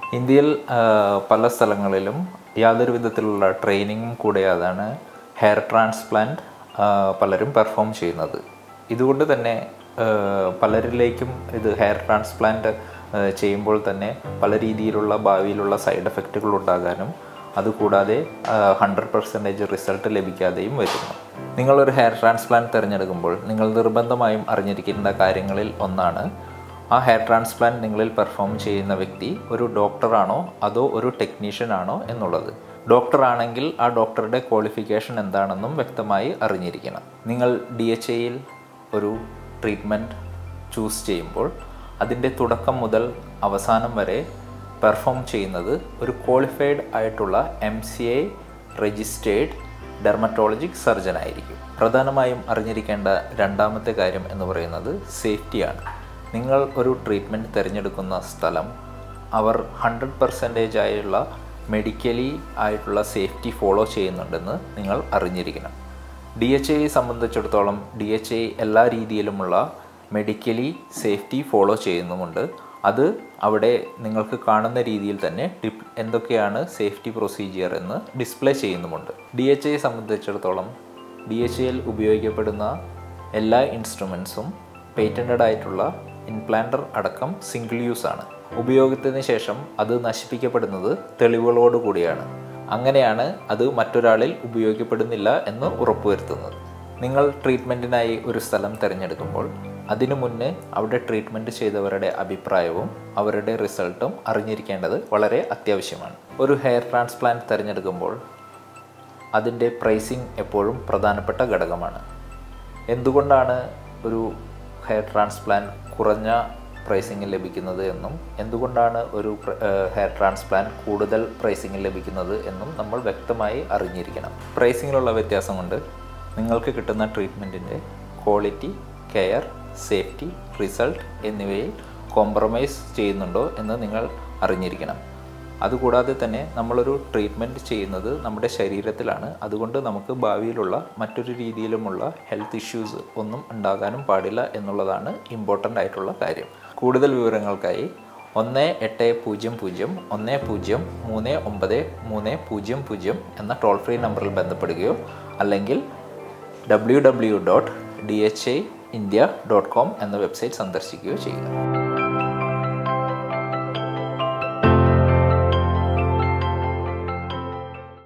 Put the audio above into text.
ഇന്ത്യയിൽ ആ, പല സ്ഥലങ്ങളിലും യാതൊരു വിധത്തിലുള്ള ട്രെയിനിങ്ങും കൂടാതാണ് ഹെയർ ട്രാൻസ്പ്ലാന്റ് ആ, പലരും പെർഫോം ചെയ്യുന്നത് ഇതുകൊണ്ട് തന്നെ ആ, പലരിലേക്കും ഇത് ഹെയർ ട്രാൻസ്പ്ലാന്റ് ആ, ചെയ്യുമ്പോൾ തന്നെ പല രീതിയിലുള്ള ഭാവിയിലുള്ള സൈഡ് എഫക്റ്റുകൾ ഉണ്ടാകാനും അതുകൂടാതെ ഹൺഡ്രഡ് പെർസെൻറ്റേജ് റിസൾട്ട് ലഭിക്കാതെയും വരുന്നു നിങ്ങളൊരു ഹെയർ ട്രാൻസ്പ്ലാന്റ് തിരഞ്ഞെടുക്കുമ്പോൾ നിങ്ങൾ നിർബന്ധമായും അറിഞ്ഞിരിക്കേണ്ട കാര്യങ്ങളിൽ ഒന്നാണ് ആ ഹെയർ ട്രാൻസ്പ്ലാന്റ് നിങ്ങളിൽ പെർഫോം ചെയ്യുന്ന വ്യക്തി ഒരു ഡോക്ടറാണോ അതോ ഒരു ടെക്നീഷ്യൻ ആണോ എന്നുള്ളത് ഡോക്ടർ ആണെങ്കിൽ ആ ഡോക്ടറുടെ ക്വാളിഫിക്കേഷൻ എന്താണെന്നും വ്യക്തമായി അറിഞ്ഞിരിക്കണം നിങ്ങൾ ഡി എച്ച് എയിൽ ഒരു ട്രീറ്റ്മെൻറ്റ് ചൂസ് ചെയ്യുമ്പോൾ അതിൻ്റെ തുടക്കം മുതൽ അവസാനം വരെ പെർഫോം ചെയ്യുന്നത് ഒരു ക്വാളിഫൈഡ് ആയിട്ടുള്ള M C I registered dermatologic surgeon ആയിരിക്കും പ്രധാനമായും അറിഞ്ഞിരിക്കേണ്ട രണ്ടാമത്തെ കാര്യം എന്ന് പറയുന്നത് സേഫ്റ്റിയാണ് നിങ്ങൾ ഒരു ട്രീറ്റ്മെൻറ്റ് തിരഞ്ഞെടുക്കുന്ന സ്ഥലം അവർ ഹൺഡ്രഡ് പെർസെൻറ്റേജ് ആയുള്ള മെഡിക്കലി ആയിട്ടുള്ള സേഫ്റ്റി ഫോളോ ചെയ്യുന്നുണ്ടെന്ന് നിങ്ങൾ അറിഞ്ഞിരിക്കണം ഡി എച്ച് ഐ സംബന്ധിച്ചിടത്തോളം ഡി എച്ച് ഐ എല്ലാ രീതിയിലുമുള്ള മെഡിക്കലി സേഫ്റ്റി ഫോളോ ചെയ്യുന്നുമുണ്ട് അത് അവിടെ നിങ്ങൾക്ക് കാണുന്ന രീതിയിൽ തന്നെ ഡിപ് എന്തൊക്കെയാണ് സേഫ്റ്റി പ്രൊസീജിയർ എന്ന് ഡിസ്പ്ലേ ചെയ്യുന്നുമുണ്ട് ഡി എച്ച് ഐയെ സംബന്ധിച്ചിടത്തോളം ഡി എച്ച് ഐയിൽ ഉപയോഗിക്കപ്പെടുന്ന എല്ലാ ഇൻസ്ട്രുമെൻസും പേറ്റൻറ്റഡ് ആയിട്ടുള്ള ഇൻപ്ലാന്റർ അടക്കം സിംഗിൾ യൂസ് ആണ് ഉപയോഗത്തിന് ശേഷം അത് നശിപ്പിക്കപ്പെടുന്നത് തെളിവുകളോട് കൂടിയാണ് അങ്ങനെയാണ് അത് മറ്റൊരാളിൽ ഉപയോഗിക്കപ്പെടുന്നില്ല എന്ന് ഉറപ്പുവരുത്തുന്നത് നിങ്ങൾ ട്രീറ്റ്മെൻറ്റിനായി ഒരു സ്ഥലം തിരഞ്ഞെടുക്കുമ്പോൾ അതിനു മുന്നേ അവിടെ ട്രീറ്റ്മെൻറ്റ് ചെയ്തവരുടെ അഭിപ്രായവും അവരുടെ റിസൾട്ടും അറിഞ്ഞിരിക്കേണ്ടത് വളരെ അത്യാവശ്യമാണ് ഒരു ഹെയർ ട്രാൻസ്പ്ലാന്റ് തിരഞ്ഞെടുക്കുമ്പോൾ അതിൻ്റെ പ്രൈസിങ് എപ്പോഴും പ്രധാനപ്പെട്ട ഘടകമാണ് എന്തുകൊണ്ടാണ് ഒരു ഹെയർ ട്രാൻസ്പ്ലാന്റ് കുറഞ്ഞ പ്രൈസിങ്ങിൽ ലഭിക്കുന്നത് എന്നും എന്തുകൊണ്ടാണ് ഒരു പ്ര- ഏഹ് ഹെയർ ട്രാൻസ്പ്ലാന്റ് കൂടുതൽ പ്രൈസിങ്ങിൽ ലഭിക്കുന്നത് എന്നും നമ്മൾ വ്യക്തമായി അറിഞ്ഞിരിക്കണം പ്രൈസിങ്ങിലുള്ള വ്യത്യാസം കൊണ്ട് നിങ്ങൾക്ക് കിട്ടുന്ന ട്രീറ്റ്മെൻറ്റിൻ്റെ ക്വാളിറ്റി കെയർ സേഫ്റ്റി റിസൾട്ട് എന്നിവയിൽ കോംപ്രമൈസ് ചെയ്യുന്നുണ്ടോ എന്ന് നിങ്ങൾ അറിഞ്ഞിരിക്കണം അതുകൂടാതെ തന്നെ നമ്മളൊരു ട്രീറ്റ്മെൻറ്റ് ചെയ്യുന്നത് നമ്മുടെ ശരീരത്തിലാണ് അതുകൊണ്ട് നമുക്ക് ഭാവിയിലുള്ള മറ്റൊരു രീതിയിലുമുള്ള ഹെൽത്ത് ഇഷ്യൂസ് ഒന്നും ഉണ്ടാകാനും പാടില്ല എന്നുള്ളതാണ് ഇമ്പോർട്ടൻ്റ് ആയിട്ടുള്ള കാര്യം കൂടുതൽ വിവരങ്ങൾക്കായി ഒന്ന് എട്ട് പൂജ്യം പൂജ്യം ഒന്ന് പൂജ്യം മൂന്ന് ഒമ്പത് മൂന്ന് പൂജ്യം പൂജ്യം എന്ന ടോൾ ഫ്രീ നമ്പറിൽ ബന്ധപ്പെടുകയോ അല്ലെങ്കിൽ W W dot D H I India dot com എന്ന വെബ്സൈറ്റ് സന്ദർശിക്കുകയോ ചെയ്യുക